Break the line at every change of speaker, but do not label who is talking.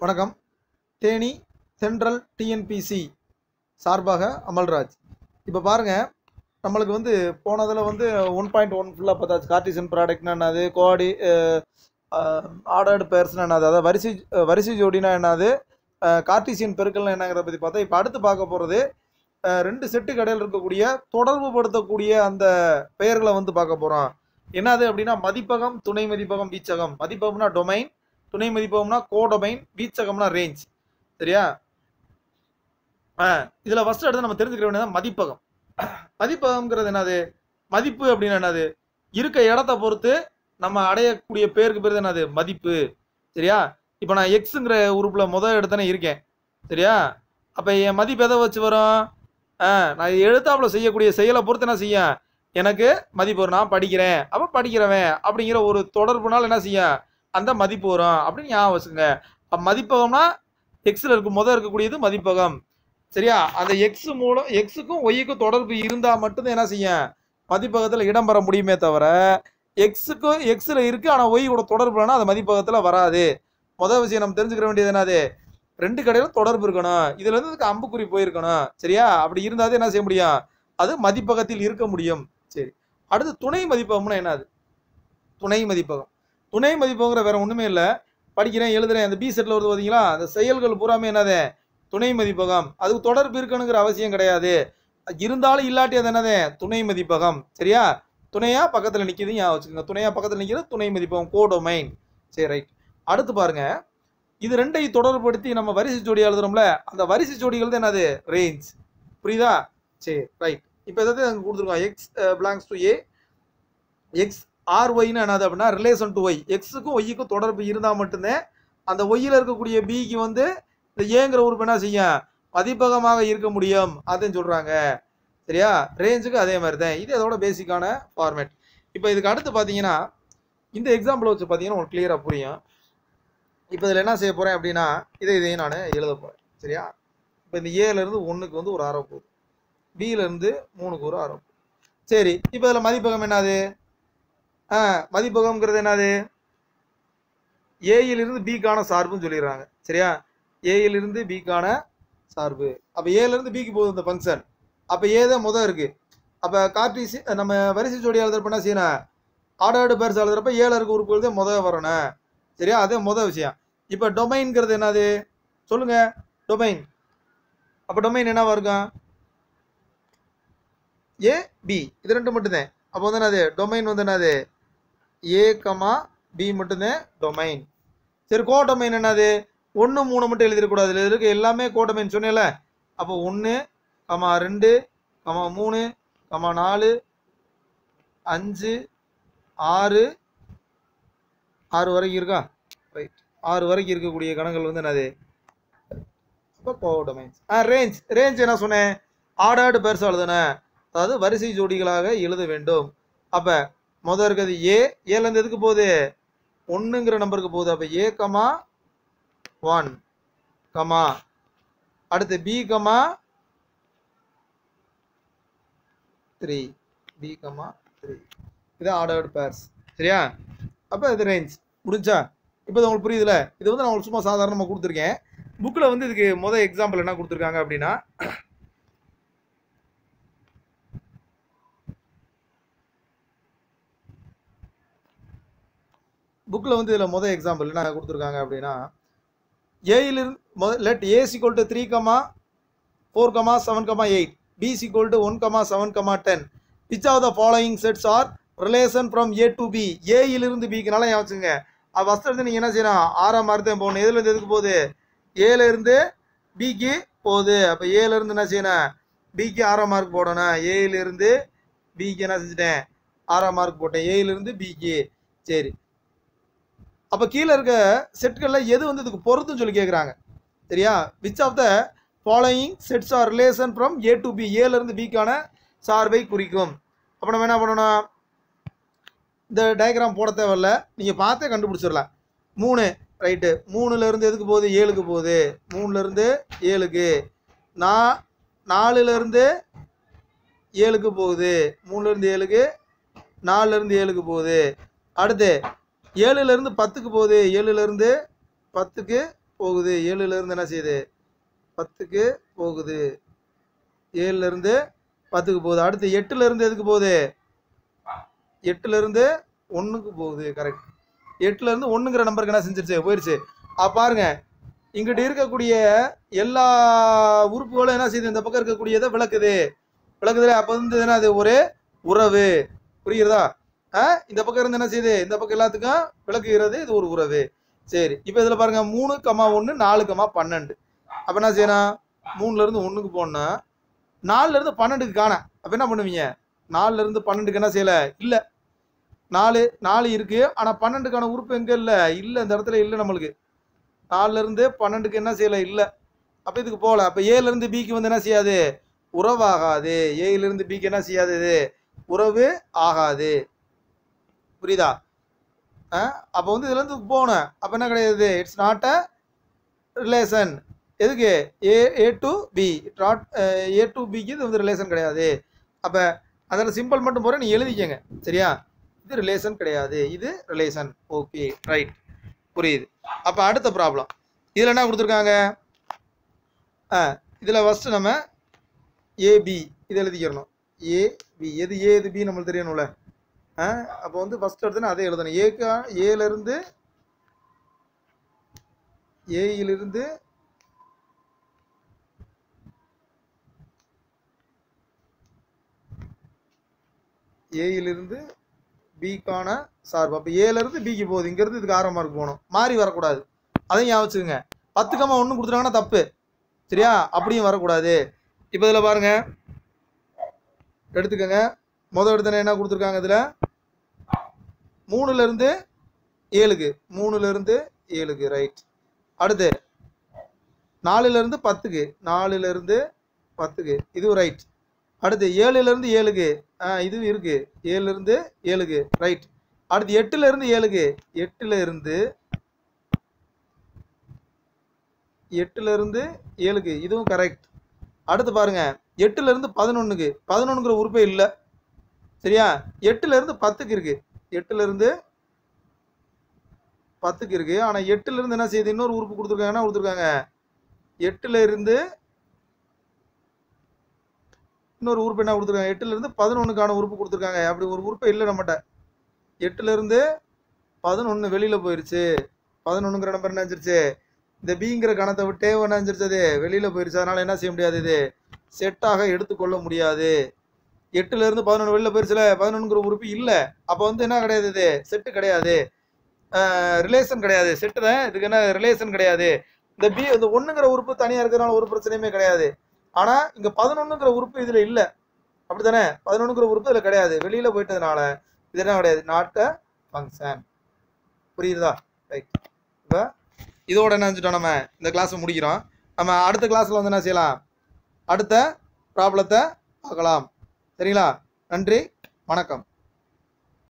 வணக்கம் Theni central TNPSC சார்பாக அமல்ராஜ் இப்போ பாருங்கள் நம்மளுக்கு வந்து போனதில் வந்து ஒன் பாயிண்ட் ஒன் ஃபுல்லாக பார்த்தாச்சு கார்டிசன் ப்ராடக்ட்னா என்னது கோஆர்டி ஆர்டர்டு பேர்ஸ்னா என்னது அதாவது வரிசை அஹ், வரிசை ஜோடினா என்னது கார்டிசியன் பெருக்கல்னா என்னங்கிறத பற்றி பார்த்தா இப்போ அடுத்து பார்க்க போகிறது ரெண்டு செட்டு கடையில் இருக்கக்கூடிய தொடர்பு படுத்தக்கூடிய அந்த பெயர்களை வந்து பார்க்க போகிறோம் என்னது அப்படின்னா மதிப்பகம் துணை மதிப்பகம் வீச்சகம் மதிப்பகம்னா டொமைன் துணை மதிப்பகம்னா கோடொமைன் வீச்சகம்னா ரேஞ்ச் சரியா ஆ இதில் ஃபர்ஸ்ட் எடுத்து நம்ம தெரிஞ்சுக்கிற வேண்டியது மதிப்பகம் மதிப்பகம்ங்கிறது என்னது மதிப்பு அப்படின்னா என்னது இருக்க இடத்த பொறுத்து நம்ம அடையக்கூடிய பேருக்கு பேர் என்னது மதிப்பு சரியா இப்போ நான் எக்ஸுங்கிற உறுப்பில் முதல் எடுத்தானே இருக்கேன் சரியா அப்போ என் மதிப்பு எதை வச்சு வரும் ஆ நான் எழுத்தாப்புல செய்யக்கூடிய செயலை பொறுத்து என்ன செய்யும் எனக்கு மதிப்பு வரும் நான் படிக்கிறேன் அப்போ படிக்கிறவன் அப்படிங்கிற ஒரு தொடர்புனால என்ன செய்யும் அந்த மதிப்பு வரும் அப்படின்னு ஞாபகம் வச்சுங்க அப்ப மதிப்பகம்னா எக்ஸில் இருக்கும் முதல் இருக்கக்கூடியது மதிப்பகம் சரியா அந்த எக்ஸ் மூலம் எக்ஸுக்கும் ஒய்க்கும் தொடர்பு இருந்தால் மட்டும்தான் என்ன செய்யும் மதிப்பகத்தில் இடம் பெற முடியுமே தவிர எக்ஸுக்கும் எக்ஸில் இருக்கு ஆனால் ஒய் கூட தொடர்பு இல்லைன்னா அது மதிப்பகத்தில் வராது முதல் விஷயம் நம்ம தெரிஞ்சுக்கிற வேண்டியது என்னது ரெண்டு கடையிலும் தொடர்பு இருக்கணும் இதுல இருந்து இதுக்கு அம்புக்குறி போயிருக்கணும் சரியா அப்படி இருந்தாதே என்ன செய்ய முடியும் அது மதிப்பகத்தில் இருக்க முடியும் சரி அடுத்து துணை மதிப்பகம்னா என்னது துணை மதிப்பகம் துணை மதிப்பகங்கிற வேற ஒண்ணுமே இல்லை படிக்கிறேன் எழுதுறேன் அந்த பி செட்டில் வருது பார்த்தீங்களா அந்த செயல்கள் பூராமே என்னது துணை மதிப்பகம் அதுக்கு தொடர்பு இருக்கணுங்கிற அவசியம் கிடையாது இருந்தாலும் இல்லாட்டி அது என்னது துணை மதிப்பகம் சரியா துணையா பக்கத்தில் நிற்கிது ஞாபகம் வச்சுக்கோங்க துணையா பக்கத்தில் நிற்கிறது துணை மதிப்பகம் கோடொமைன் சரி ரைட் அடுத்து பாருங்க இது ரெண்டையும் தொடர்புபடுத்தி நம்ம வரிசை ஜோடி எழுதுறோம்ல அந்த வரிசை ஜோடிகள் தான் என்னது ரேஞ்ச் புரியுதா சரி ரைட் இப்போ எதாவது அங்கே கொடுத்துருக்கோம் X belongs to A X R ஒய்னு என்னது அப்படின்னா ரிலேஷன் டு ஒய் எக்ஸுக்கும் ஒய்க்கும் தொடர்பு இருந்தால் மட்டும்தான் அந்த ஒய்யில் இருக்கக்கூடிய பிக்கு வந்து இந்த ஏங்கிற உறுப்பு என்ன செய்யும் மதிப்பகமாக இருக்க முடியும் அதையும் சொல்கிறாங்க சரியா ரேஞ்சுக்கு அதே மாதிரி தான் இது அதோட பேசிக்கான ஃபார்மேட் இப்போ இதுக்கு அடுத்து பார்த்தீங்கன்னா இந்த எக்ஸாம்பிள் வச்சு பார்த்தீங்கன்னா உங்களுக்கு கிளியராக புரியும் இப்போ இதில் என்ன செய்ய போகிறேன் அப்படின்னா இதை இதையும் நான் எழுத போகிறேன் சரியா இப்போ இந்த ஏலேருந்து ஒன்றுக்கு வந்து ஒரு அரை போகுது பியிலேருந்து மூணுக்கு ஒரு அரை போகுது சரி இப்போ இதில் மதிப்பகம் என்னது ஆ மதிப்பகம்ங்கிறது என்னது ஏயிலிருந்து பிக்கான சார்புன்னு சொல்லிடுறாங்க சரியா ஏயிலிருந்து பிக்கான சார்பு அப்போ ஏலேருந்து பிக்கு போகுது இந்த ஃபங்க்ஷன் அப்போ ஏ தான் முதல் இருக்குது அப்போ கார்டிசி நம்ம வரிசை ஜோடி எழுதுறப்ப என்ன செய்யணும் ஆர்டர்டு பேர்ஸ் எழுதுறப்ப ஏழு இருக்க உறுப்புகள் தான் முதல் வரணும் சரியா அதே முதல் விஷயம் இப்போ டொமைன்ங்கிறது என்னது சொல்லுங்க டொமைன் அப்போ டொமைன் என்னவா இருக்கும் ஏ பி இது ரெண்டு மட்டும்தான் அப்போ வந்து என்னது டொமைன் வந்து என்னது ஏ கமா பி மட்டும்தான் டொமைன் சரி கோ டொமைன் என்னது ஒன்று மூணு மட்டும் எழுதிடக்கூடாது இதில் இருக்க எல்லாமே கோ டொமைன் சொன்னேன்ல அப்போ ஒன்று கமா ரெண்டு கமா மூணு கமா நாலு அஞ்சு ஆறு ஆறு வரைக்கும் இருக்கா ரைட் ஆறு வரைக்கும் இருக்கக்கூடிய கணங்கள் வந்து என்னது அப்போ கோடொமைன்ஸ் ஆ ரேஞ்ச் ரேஞ்ச் என்ன சொன்னேன் ஆர்டர்டு பேர்ஸ் எழுதுனேன் அதாவது வரிசை ஜோடிகளாக எழுத வேண்டும் அப்போ முதல் இருக்கிறது ஏ ஏலேருந்து எதுக்கு போகுது ஒன்றுங்கிற நம்பருக்கு போகுது அப்போ ஏ கமா ஒன் கமா அடுத்து B comma three B comma three இது ஆர்டர்டு பேர்ஸ் சரியா அப்போ இது ரேஞ்ச் முடிஞ்சா இப்போ இது உங்களுக்கு புரியுதுல இது வந்து நான் உங்களுக்கு சும்மா சாதாரணமாக கொடுத்துருக்கேன் புக்கில் வந்து இதுக்கு முதல் எக்ஸாம்பிள் என்ன கொடுத்துருக்காங்க அப்படின்னா புக்கில் வந்து இதில் முதல் எக்ஸாம்பிள் என்ன கொடுத்துருக்காங்க அப்படின்னா ஏயிலிருந்து முத let A equal to three comma four comma seven comma eight B equal to one comma seven comma ten which of the following sets are relation from A to B ஏயிலிருந்து பிக்குனால ஏன் வச்சுங்க அது ஃபஸ்ட் எடுத்து நீங்கள் என்ன செய்யணும் ஆறாம் மாதிரி தான் போகணும் எதுலேருந்து எதுக்கு போகுது ஏல இருந்து பிக்கு போகுது அப்போ ஏல இருந்து என்ன செய்யணும் பிக்கு ஆறாம் மார்க் போடணும் ஏல இருந்து பிக்கு என்ன செஞ்சுட்டேன் ஆறாம் மார்க் போட்டேன் ஏல இருந்து பிக்கு சரி அப்போ கீழே இருக்க செட்களில் எது வந்து இதுக்கு பொருத்துன்னு சொல்லி கேட்குறாங்க சரியா which of the following sets are relation from A to B ஏல இருந்து பிக்கான சார்பை குறிக்கும் அப்போ நம்ம என்ன பண்ணணும் இந்த டயக்ராம் போட தேவையில்ல நீங்கள் பார்த்தே கண்டுபிடிச்சிடலாம் மூணு ரைட்டு மூணுலேருந்து எதுக்கு போகுது ஏழுக்கு போகுது மூணுலேருந்து ஏழுக்கு நா நாலுலேருந்து ஏழுக்கு போகுது மூணுலேருந்து ஏழுக்கு நாலுலேருந்து ஏழுக்கு போகுது அடுத்து ஏழுலேருந்து பத்துக்கு போகுது ஏழுலேருந்து பத்துக்கு போகுது ஏழுல இருந்து என்ன செய்யுது பத்துக்கு போகுது ஏழுல இருந்து பத்துக்கு போகுது அடுத்து எட்டுல இருந்து எதுக்கு போகுது எட்டுல இருந்து ஒண்ணுக்கு போகுது கரெக்ட் எட்டுல இருந்து ஒண்ணுங்கிற நம்பருக்கு என்ன செஞ்சிருச்சு போயிருச்சு அப்ப பாருங்க இங்கிட்டு இருக்கக்கூடிய எல்லா உறுப்புகளும் என்ன செய்யுது இந்த பக்கம் இருக்கக்கூடியதை விளக்குது விளக்குதுல அப்ப வந்து என்ன அது ஒரு உறவு புரியுறதா ஆ இந்த பக்கம் இருந்து என்ன செய்யுது இந்த பக்கம் எல்லாத்துக்கும் விளக்குகிறது இது ஒரு உறவு சரி இப்போ இதுல பாருங்க மூணு கமா ஒன்று நாலு கமா பன்னெண்டு அப்ப என்ன செய்யணும் மூணுல இருந்து ஒண்ணுக்கு போனா நாலுல இருந்து பன்னெண்டுக்கு காண அப்ப என்ன பண்ணுவீங்க நாலுல இருந்து பன்னெண்டுக்கு என்ன செய்யல இல்ல நாலு நாலு இருக்கு ஆனா பன்னெண்டுக்கான உறுப்பு எங்க இல்ல இல்ல இந்த இடத்துல இல்ல நம்மளுக்கு நாலுல இருந்து பன்னெண்டுக்கு என்ன செய்யல இல்ல அப்ப இதுக்கு போகல அப்ப ஏல இருந்து பிக்கு வந்து என்ன செய்யாது உறவாகாது ஏல இருந்து பிக்கு என்ன செய்யாது இது உறவு ஆகாது புரியுதா அஹ் அப்ப வந்து இதுல இருந்து போகணும் அப்ப என்ன கிடையாது இட்ஸ் நாட் அ ரிலேஷன் எதுக்கு A A to B not A to பிக்கு இது வந்து ரிலேஷன் கிடையாது அப்ப அதில் சிம்பிள் மட்டும் போற நீ எழுதிக்கங்க சரியா இது ரிலேஷன் கிடையாது இது ரிலேஷன் ஓகே ரைட் புரியுது அப்ப அடுத்த ப்ராப்ளம் இதுல என்ன கொடுத்துருக்காங்க ஆ இதில் ஃபஸ்ட்டு நம்ம ஏபி இதை எழுதிக்கிறணும் ஏபி எது ஏ எது பி நம்மளுக்கு தெரியணும்ல ஆ அப்போ வந்து ஃபஸ்ட் எடுத்தோன்னா அதே எழுதணும் ஏக்கா ஏலேருந்து ஏயிலிருந்து ஏயிலிருந்து பிக்கான சார்பு அப்போ ஏலேருந்து பிக்கு போகுது இங்கேருந்து இதுக்கு ஆறாம் மார்க் போகணும் மாறி வரக்கூடாது அதையும் ஞாபகம் வச்சுக்கோங்க பத்து கம்மா ஒன்று கொடுத்துட்டாங்கன்னா தப்பு சரியா அப்படியும் வரக்கூடாது இப்போ இதில் பாருங்க எடுத்துக்கோங்க முதல் எடுத்தன என்ன கொடுத்துருக்காங்க இதில் மூணுலேருந்து ஏழுக்கு மூணுலேருந்து ஏழுக்கு ரைட் அடுத்து நாலுலேருந்து பத்துக்கு நாலுலேருந்து பத்துக்கு இதுவும் ரைட் அடுத்து ஏழுலேருந்து ஏழுக்கு ஆ இதுவும் இருக்கு ஏழுலேருந்து ஏழுக்கு ரைட் அடுத்து எட்டுலேருந்து ஏழுக்கு எட்டுலேருந்து எட்டுலேருந்து ஏழுக்கு இதுவும் கரெக்ட் அடுத்து பாருங்க எட்டுலேருந்து பதினொன்றுக்கு பதினொன்றுங்கிற உறுப்பே இல்லை சரியா எட்டுலேருந்து பத்துக்கு இருக்கு எட்டுலேருந்து பத்துக்கு இருக்கு ஆனால் எட்டுலேருந்து என்ன செய்யுது இன்னொரு உறுப்பு கொடுத்துருக்காங்க என்ன கொடுத்துருக்காங்க எட்டுல இருந்து இன்னொரு உறுப்பு என்ன கொடுத்துருக்காங்க எட்டுல இருந்து பதினொன்றுக்கான உறுப்பு கொடுத்துருக்காங்க அப்படி ஒரு உறுப்பு இல்லை நம்மகிட்ட எட்டுல இருந்து பதினொன்று வெளியில போயிருச்சு பதினொன்றுங்கிற நம்பர் என்ன செஞ்சிருச்சு இந்த பிங்கிற கணத்தை விட்டே என்ன செஞ்சிருச்சு அது வெளியில போயிருச்சு அதனால என்ன செய்ய முடியாது இது செட்டாக எடுத்துக்கொள்ள முடியாது எட்டுல இருந்து பதினொன்று வெளியில போயிருச்சுல பதினொன்றுங்கிற உறுப்பு இல்லை அப்போ வந்து என்ன கிடையாது இது செட்டு கிடையாது ரிலேஷன் கிடையாது செட்டு தான் இதுக்கு என்ன ரிலேஷன் கிடையாது இந்த பி இந்த ஒண்ணுங்கிற உறுப்பு தனியா இருக்கிறதுனால ஒரு பிரச்சனையுமே கிடையாது ஆனா இங்க பதினொன்னுங்கிற உறுப்பு இதுல இல்ல அப்படித்தானே பதினொன்னுங்கிற உறுப்பு இதுல கிடையாது வெளியில போயிட்டதுனால இது என்ன கிடையாது நாட் அ ஃபங்க்ஷன் புரியுதா ரைட் இப்போ இதோட என்ன செஞ்சுட்டோம் நம்ம இந்த கிளாஸை முடிக்கிறோம் நம்ம அடுத்த கிளாஸ்ல வந்து என்ன செய்யலாம் அடுத்த ப்ராப்ளத்தை பார்க்கலாம் சரிங்களா நன்றி வணக்கம்